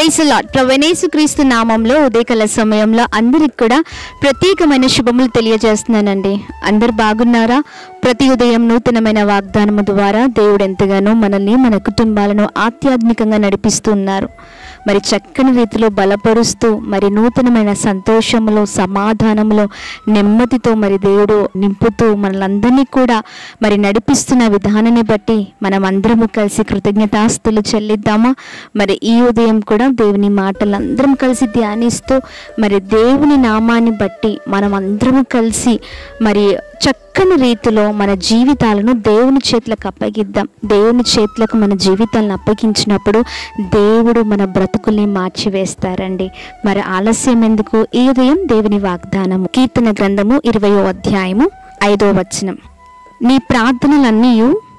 praise lord ప్రవణేశు క్రీస్తు నామంలో ఉదయకాల సమయంలో అందరికి కూడా ప్రత్యేకమైన శుభములు తెలియజేస్తున్నానండి అందరు బాగున్నారా ప్రతి ఉదయం నూతనమైన వాగ్దానము ద్వారా దేవుడు ఎంతగానో మనల్ని మన కుటుంబాలను ఆధ్యాత్మికంగా నడిపిస్తున్నారు మరి చక్కని రీతిలో బలపరుస్తూ మరి నూతనమైన సంతోషములో సమాధానములో నెమ్మదితో మరి దేవుడు నింపుతూ మనలందరినీ కూడా మరి నడిపిస్తున్న విధానాన్ని బట్టి మనం అందరము కలిసి కృతజ్ఞతాస్తులు చెల్లిద్దామా మరి ఈ ఉదయం కూడా దేవుని మాటలు అందరం కలిసి ధ్యానిస్తూ మరి దేవుని నామాన్ని బట్టి మనం అందరము కలిసి మరి చక్కని రీతిలో మన జీవితాలను దేవుని చేతులకు అప్పగిద్దాం దేవుని చేతులకు మన జీవితాలను అప్పగించినప్పుడు దేవుడు మన బ్రతుకుల్ని మార్చివేస్తారండి మరి ఆలస్యం ఎందుకు ఈ ఉదయం దేవుని వాగ్దానము కీర్తన గ్రంథము ఇరవయో అధ్యాయము ఐదో వచనం నీ ప్రార్థనలన్నీ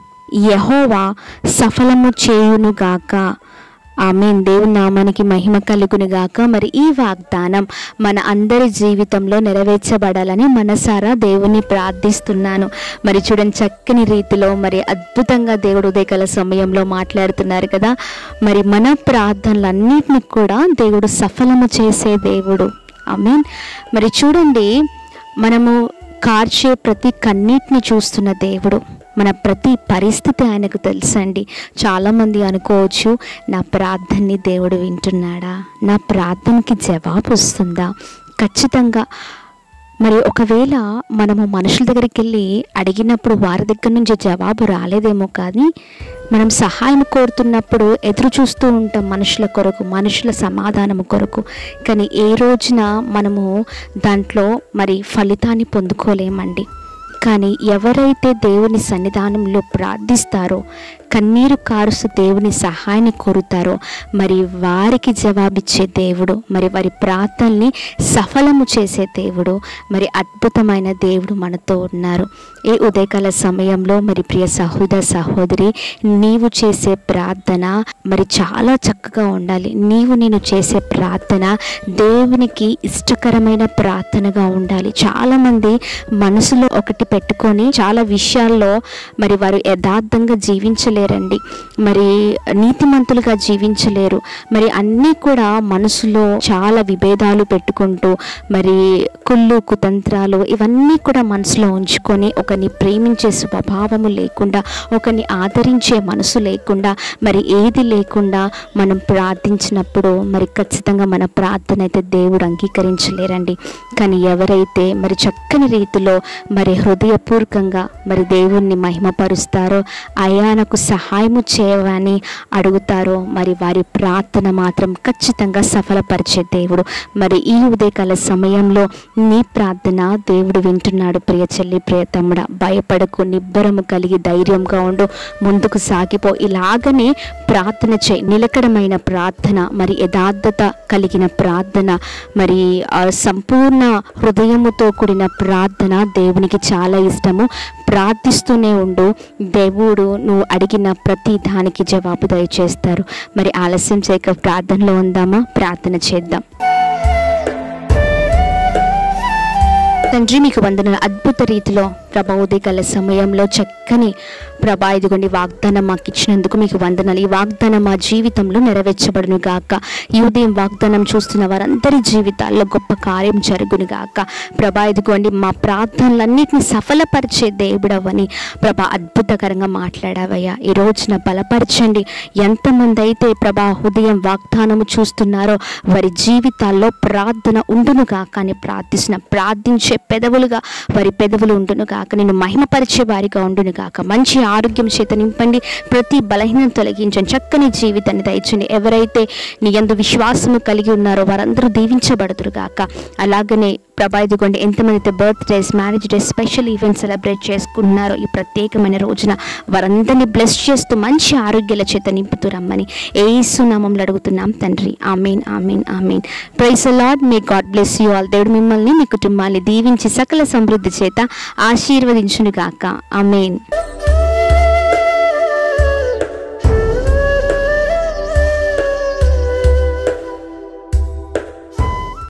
యహోవా సఫలము చేయునుగాక ఆమెన్ దేవుని నామానికి మహిమ కలుగును గాక మరి ఈ వాగ్దానం మన అందరి జీవితంలో నెరవేర్చబడాలని మనసారా దేవుని ప్రార్థిస్తున్నాను మరి చూడండి చక్కని రీతిలో మరి అద్భుతంగా దేవుడు ఉదయకాల సమయంలో మాట్లాడుతున్నారు కదా మరి మన ప్రార్థనలన్నిటిని కూడా దేవుడు సఫలము చేసే దేవుడు ఆమెన్ మరి చూడండి మనము కార్చే ప్రతి కన్నీటిని చూస్తున్న దేవుడు మన ప్రతి పరిస్థితి ఆయనకు తెలుసండి చాలామంది అనుకోవచ్చు నా ప్రార్థనని దేవుడు వింటున్నాడా నా ప్రార్థనకి జవాబు వస్తుందా ఖచ్చితంగా మరి ఒకవేళ మనము మనుషుల దగ్గరికి వెళ్ళి అడిగినప్పుడు వారి దగ్గర నుంచి జవాబు రాలేదేమో కానీ మనం సహాయం కోరుతున్నప్పుడు ఎదురు చూస్తూ ఉంటాం మనుషుల కొరకు మనుషుల సమాధానం కొరకు కానీ ఏ రోజున మనము దాంట్లో మరి ఫలితాన్ని పొందుకోలేమండి కానీ ఎవరైతే దేవుని సన్నిధానంలో ప్రార్థిస్తారో కన్నీరు కారుస్తూ దేవుని సహాయాన్ని కోరుతారో మరి వారికి జవాబిచ్చే దేవుడు మరి వారి ప్రార్థనల్ని సఫలము చేసే దేవుడు మరి అద్భుతమైన దేవుడు మనతో ఉన్నారు ఈ ఉదయకాల సమయంలో మరి ప్రియ సహోదర సహోదరి నీవు చేసే ప్రార్థన మరి చాలా చక్కగా ఉండాలి నీవు నేను చేసే ప్రార్థన దేవునికి ఇష్టకరమైన ప్రార్థనగా ఉండాలి చాలామంది మనసులో ఒకటి పెట్టుకొని చాలా విషయాల్లో మరి వారు యథార్థంగా జీవించలేరండి మరి నీతిమంతులుగా జీవించలేరు మరి అన్నీ కూడా మనసులో చాలా విభేదాలు పెట్టుకుంటూ మరి కుళ్ళు కుతంత్రాలు ఇవన్నీ కూడా మనసులో ఉంచుకొని ఒకరిని ప్రేమించే స్వభావము లేకుండా ఒకరిని ఆదరించే మనసు లేకుండా మరి ఏది లేకుండా మనం ప్రార్థించినప్పుడు మరి ఖచ్చితంగా మన ప్రార్థన అయితే దేవుడు అంగీకరించలేరండి కానీ ఎవరైతే మరి చక్కని రీతిలో మరి హృదయపూర్వకంగా మరి దేవుణ్ణి మహిమపరుస్తారో అయానకు సహాయము చేయవని అడుగుతారో మరి వారి ప్రార్థన మాత్రం ఖచ్చితంగా సఫలపరిచే దేవుడు మరి ఈ ఉదయకాల సమయంలో నీ ప్రార్థన దేవుడు వింటున్నాడు ప్రియ చెల్లి ప్రియ తమ్ముడ భయపడకు నిబ్బరము కలిగి ధైర్యంగా ఉండు ముందుకు సాగిపో ఇలాగనే ప్రార్థన చేయి నిలకడమైన ప్రార్థన మరి యథార్థత కలిగిన ప్రార్థన మరి ఆ సంపూర్ణ హృదయముతో కూడిన ప్రార్థన దేవునికి చాలా ఇష్టము ప్రార్థిస్తూనే ఉండు దేవుడు నువ్వు అడిగిన ప్రతి దానికి జవాబు దయచేస్తారు మరి ఆలస్యం చేయక ప్రార్థనలో ఉందామా ప్రార్థన చేద్దాం తండ్రి మీకు వందన అద్భుత రీతిలో ప్రభా ఉదయకాల సమయంలో చక్కని ప్రభా ఇదిగోండి వాగ్దానం మాకు ఇచ్చినందుకు మీకు వందనాలు ఈ వాగ్దానం మా జీవితంలో నెరవేర్చబడును గాక ఈ ఉదయం వాగ్దానం చూస్తున్న వారందరి జీవితాల్లో గొప్ప కార్యం జరుగును గాక ప్రభా ఇదిగోండి మా ప్రార్థనలన్నింటినీ సఫలపరిచే దేవుడవని ప్రభా అద్భుతకరంగా మాట్లాడావయ్యా ఈ రోజున బలపరచండి ఎంతమంది అయితే ప్రభా ఉదయం వాగ్దానము చూస్తున్నారో వారి జీవితాల్లో ప్రార్థన ఉండును గాక అని ప్రార్థిస్తున్న ప్రార్థించే పెదవులుగా వారి పెదవులు ఉండును గాక నేను మహిమపరిచే వారిగా ఉండును గాక మంచి ఆరోగ్యం చేత నింపండి ప్రతి బలహీనం తొలగించండి చక్కని జీవితాన్ని దయచండి ఎవరైతే నీ యందు విశ్వాసము కలిగి ఉన్నారో వారందరూ దీవించబడుతురు గాక అలాగనే ప్రభా ఇదిగోండి ఎంతమంది అయితే birthdays marriage days special event celebrate చేసుకుంటున్నారో ఈ ప్రత్యేకమైన రోజున వారందరినీ బ్లెస్ చేస్తూ మంచి ఆరోగ్యాల చేత నింపుతూ రమ్మని ఏసు నామంలో అడుగుతున్నాం తండ్రి amen amen amen praise Lord may God bless you all దేవుడు మిమ్మల్ని మీ కుటుంబాన్ని దీవించి సకల సమృద్ధి చేత ఆశీర్వదించును గాక ఆమెన్